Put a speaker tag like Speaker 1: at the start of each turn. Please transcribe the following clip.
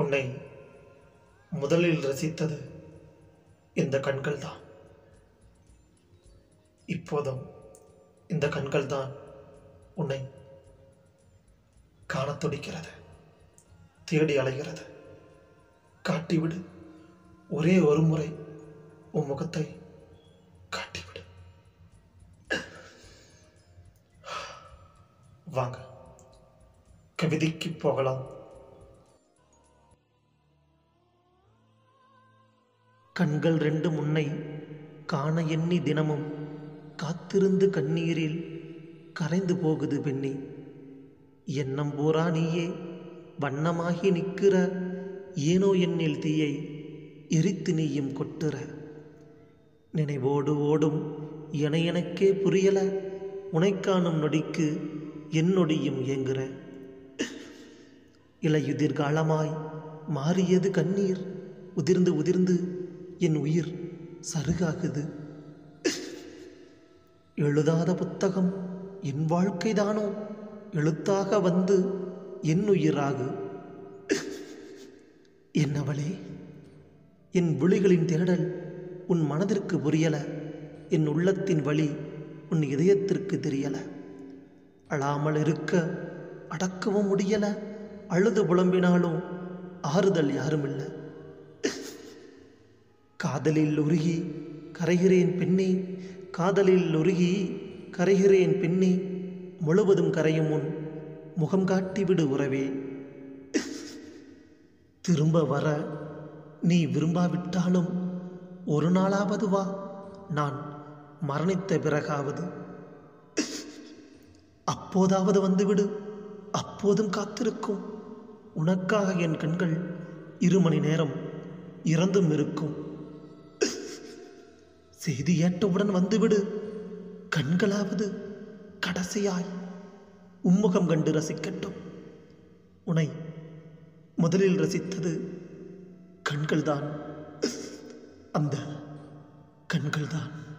Speaker 1: உன்னை முதலில் ரசித்தது இந்த கண்கள்தான் இப்போதும் இந்த கண்கள்தான் உன்னை காணத் துடிக்கிறது தேடி அலைகிறது காட்டிவிடு ஒரே ஒரு முறை உன் முகத்தை காட்டிவிடு வாங்க கவிதைக்கு போகலாம் கண்கள் ரெண்டு முன்னை காண எண்ணி தினமும் காத்திருந்து கண்ணீரில் கரைந்து போகுது பெண்ணே எண்ணம் பூரா நீயே வண்ணமாகி நிற்கிற ஏனோ என்னில் தீயை எரித்து நீயும் கொட்டுற நினைவோடு ஓடும் என எனக்கே புரியல உனைக்காணும் நொடிக்கு என் நொடியும் ஏங்குற இலையுதிர் காலமாய் மாறியது கண்ணீர் உதிர்ந்து உதிர்ந்து என் உயிர் சருகாகுது எழுதாத புத்தகம் என் வாழ்க்கைதானோ எழுத்தாக வந்து என் உயிராகு என்னவளே என் விழிகளின் தேடல் உன் மனதிற்கு புரியல என் உள்ளத்தின் வழி உன் இதயத்திற்கு தெரியல அழாமல் இருக்க அடக்கவும் முடியல அழுது புலம்பினாலும் ஆறுதல் யாருமில்ல காதலில் உருகி கரைகிறேன் பெண்ணே காதலில் உருகி கரைகிறேன் பெண்ணே முழுவதும் கரையும் முன் முகம் காட்டிவிடு உறவே திரும்ப வர நீ விரும்பாவிட்டாலும் ஒரு நாளாவது வா நான் மரணித்த பிறகாவது அப்போதாவது வந்துவிடு அப்போதும் காத்திருக்கும் உனக்காக என் கண்கள் இரு மணி நேரம் இறந்தும் இருக்கும் செய்தி ஏற்றவுடன் வந்துவிடு கண்களாவது கடைசியாய் உம்முகம் கண்டு ரசிக்கட்டும் உனை முதலில் ரசித்தது கண்கள்தான் அந்த கண்கள்தான்